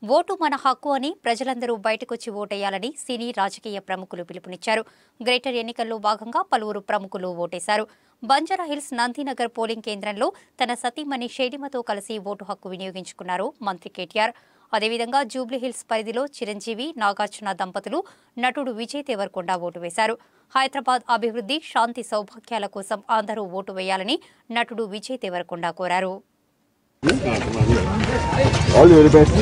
Vote మన హక్కు అని ప్రజలందరూ బయటకొచ్చి ఓటేయాలని సినీ రాజకీయ ప్రముఖులు పిలుపునిచ్చారు గ్రేటర్ ఎన్నికల్లో భాగంగా పలువురు ప్రముఖులు ఓటేశారు బంజారాహిల్స్ నందినగర్ పోలింగ్ కేంద్రంలో తన సతీమణి షేడిమతో కలిసి ఓటు హక్కు వినియోగించుకున్నారు మంత్రి కేటీఆర్ అదేవిధంగా జూబ్లీహిల్స్ పరిధిలో చిరంజీవి నాగార్జున దంపతులు నటుడు విజయ్ దేవరకొండ ఓటు వేశారు హైదరాబాద్ అభివృద్ధి శాంతి సౌభాగ్యాల కోసం అందరూ ఓటు వేయాలని నటుడు విజయ్ దేవరకొండ కోరారు ఆల్ ది వెరీ బెస్ట్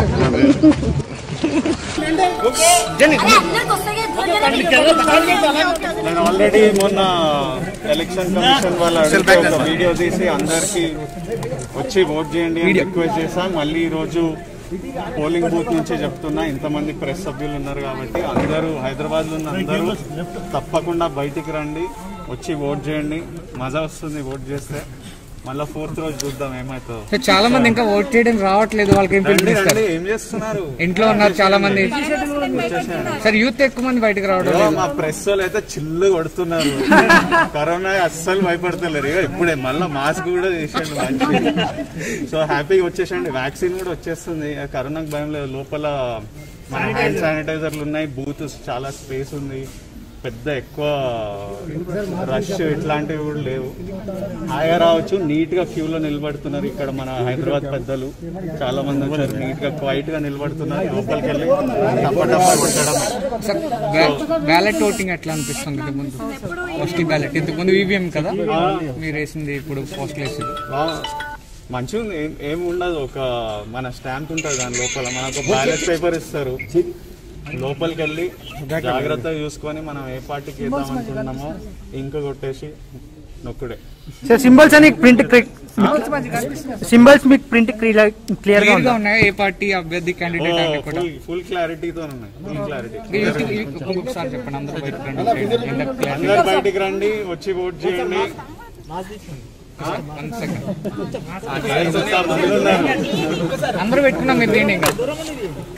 నేను ఆల్రెడీ మొన్న ఎలక్షన్ కమిషన్ వాళ్ళ అడిగితే ఒక వీడియో తీసి అందరికి వచ్చి ఓట్ చేయండి అని రిక్వెస్ట్ చేశాను మళ్ళీ ఈ రోజు పోలింగ్ బూత్ నుంచి చెప్తున్నా ఇంతమంది ప్రెస్ సభ్యులు ఉన్నారు కాబట్టి అందరూ హైదరాబాద్ లో ఉన్న అందరూ తప్పకుండా బయటికి రండి వచ్చి ఓట్ చేయండి మజా వస్తుంది ఓట్ చేస్తే మళ్ళీ ఫోర్త్ రోజు చూద్దాం ఏమవుతుందో సో చాలా మంది ఇంకా ఓట్ చేయడం రావట్లేదు వాళ్ళకి ఏం రండి పిలుపునిస్తారు రండి ఏం చేస్తున్నారు ఇంట్లో ఉన్నారు చాలా మంది సార్ యూత్ ఎక్కువ మంది బయటకు రావడం ఏవో లేదు మా ప్రెస్ వాళ్ళు అయితే చిల్లు కొడుతున్నారు కరోనా అస్సలు భయపడతలేరు ఇక ఇప్పుడే మళ్ళీ మాస్క్ కూడా చేసేయండి మంచి సో హ్యాపీగా వచ్చేసండి వ్యాక్సిన్ కూడా వచ్చేస్తుంది ఇక కరోనాకు భయం లేదు లోపల మన హ్యాండ్ శానిటైజర్లు ఉన్నాయి బూత్ చాలా స్పేస్ ఉంది పెద్ద ఎక్కువ రష్ ఇట్లాంటివి కూడా లేవు హాయిగా రావచ్చు నీట్ గా క్యూలో నిలబడుతున్నారు ఇక్కడ మన హైదరాబాద్ పెద్దలు చాలా మంది వచ్చారు నీట్ గా క్వైట్ గా నిలబడుతున్నారు లోపలికి వెళ్ళి టప్ప టప్ప కొట్టడం సార్ బ్యాలెట్ ఓటింగ్ ఎట్లా అనిపిస్తుంది ఇంతకు ముందు పోస్టల్ బ్యాలెట్ ఇంతకు ముందు ఈవీఎం కదా మీరు వేసింది ఇప్పుడు పోస్టల్ వేసింది మంచిగా ఉంది ఏం- ఏం ఉండదు ఒక మన స్టాంప్ ఉంటుంది దాని లోపల మనకు ఒక బ్యాలెట్ పేపర్ ఇస్తారు లోపలికి వెళ్ళి జాగ్రత్తగా చూసుకొని మనం ఏ పార్టీకి వేద్దాం అనుకుంటున్నామో ఇంక కొట్టేసి నొక్కుడే సార్ సింబల్స్ అని ప్రింట్ సింబల్స్ మీకు ప్రింట్ క్లియర్ గా క్లియర్ గా ఉందా ఉన్నాయా ఏ పార్టీ అభ్యర్థి క్యాండిడేట్ అని కూడా ఫుల్ ఫుల్ క్లారిటీతో ఉన్నాయి ఫుల్ క్లారిటీ ఒక్కొక్కసారి చెప్పండి అందరూ బయటకు రండి ఎందుకు clarity? అందరు బయటికి రండి వచ్చి ఓట్ చేయండి One second. మంది ఉన్నారు అందరూ పెట్టుకున్నా మీరు వేయండి ఇంకా